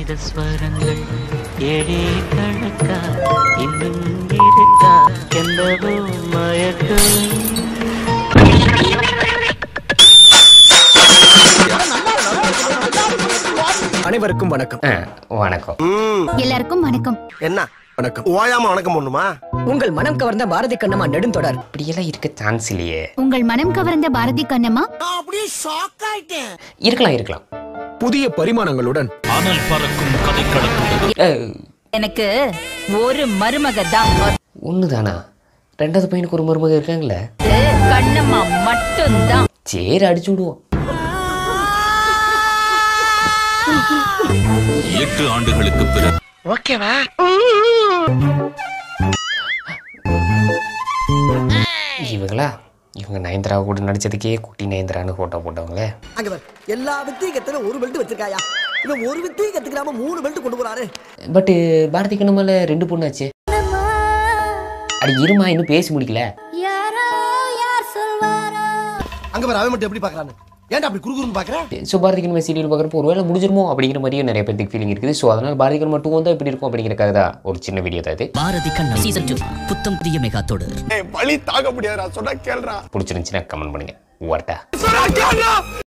இந்த ஸ்வரங்கள் ஏழே கணக்கா இன்னும் இருக்கா என்னவோ மயக்கம் அனைவருக்கும் வணக்கம் ஆ, வணக்கம் எல்லாருக்கும் வணக்கம் என்ன வணக்கம் ஓயாம வணக்கம் பண்ணுமா உங்கள் மனம் கவர்ந்த பாரதி கண்ணம்மா நெடுந்தொடர் இப்படியெல்லாம் இருக்க சான்ஸ் இல்லையே உங்கள் மனம் கவர்ந்த பாரதி கண்ணம்மா அப்படியே ஷாக் ஆயிட்டேன் இருக்கலாம் இருக்கலாம் புதிய பரிமாணங்களுடன் அஹ், எனக்கு ஒரு மருமக தான் ஒண்ணுதானா ரெண்டாவது பையனுக்கு ஒரு மருமக இருக்காங்களே கண்ணம்மா மட்டும்தான் சரி அடிச்சு விடுவோம் எட்டு ஆண்டுகளுக்கு பிறகு ஓகேவா இவங்களா இவங்க நயன்தரா கூட நடிச்சதுக்கே குட்டி நயன்தரான்னு போட்டோ போட்டவங்களே அங்க பாரு எல்லா வித்தையும் கத்துல ஒரு பெல்ட் வச்சிருக்காயா இவன் ஒரு வித்தையும் கத்துக்கிறாம மூணு பெல்ட் கொண்டு போறாரு பட்டு பாரதி கண்ணம்மால ரெண்டு பொண்ணாச்சு அடி இருமா இன்னும் பேசி முடிக்கல அங்க பாரு அவன் மட்டும் எப்படி பாக்குறான்னு ஏன்டா அப்படி குறுகுறுன்னு பாக்குற ஸோ பாரதி கண்ணம்மா சீரியல் பார்க்குறப்போ ஒருவேளை முடிஞ்சிருமோ அப்படிங்கிற மாதிரியும் நிறைய பேருக்கு ஃபீலிங் இருக்குது ஸோ அதனால் பாரதி கண்ணம்மா டூ வந்தால் இப்படி இருக்கும் அப்படிங்கிறக்காக தான் ஒரு சின்ன வீடியோ தான் இது பாரதி கண்ணம் சீசன் டூ புத்தம் புதிய மெகா தொடர் வழி தாங்க முடியாதுடா சொன்னா கேள்றா பிடிச்சிருந்துச்சுன்னா கமெண்ட் பண்ணுங்க வரட்டா